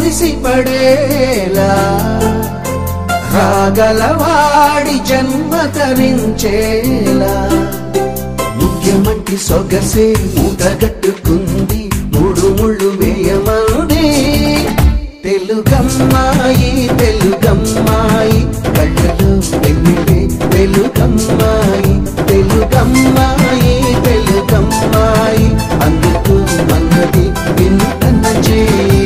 మురిసిపడేలా రాగలవాడి జన్మ తరించేలా ముఖ్యమంటి సొగసే మూటగట్టుకుంది మూడు ముళ్ళు వేయమంది తెలుగమ్మాయి తెలుగమ్మాయి కళ్ళలో వెన్నెలే తెలుగమ్మాయి తెలుగమ్మాయి తెలుగమ్మాయి అందుకు మన్నది వింటన్న చేయి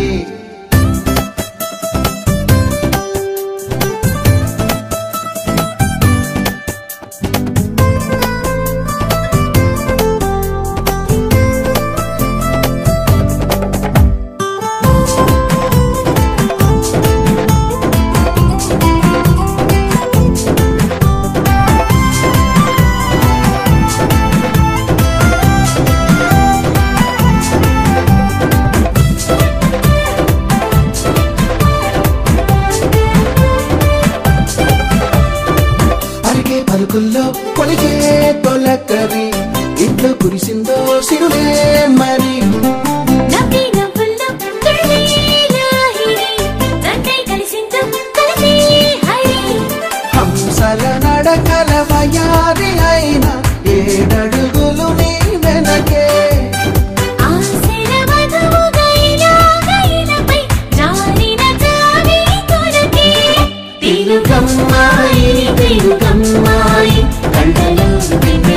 అరిగే పలుకుల్లో కొలిగే తొలకరి ఇంట్లో కురిసిందో సిరులే మరి నవ్వి నవ్వుల్లో తుళ్ళి లాహిరి తండ్రి కలిసిందో కలిసి హరి హంసల నడకల వయారి అయిన ఏడడుగులు నీ వెనకే ఆశల వధువుగా ఇలా గైలపై జారిన జారి కొరకే తెలుగమ్మాయి తెలుగమ్మాయి కళ్ళలో వెన్నెలే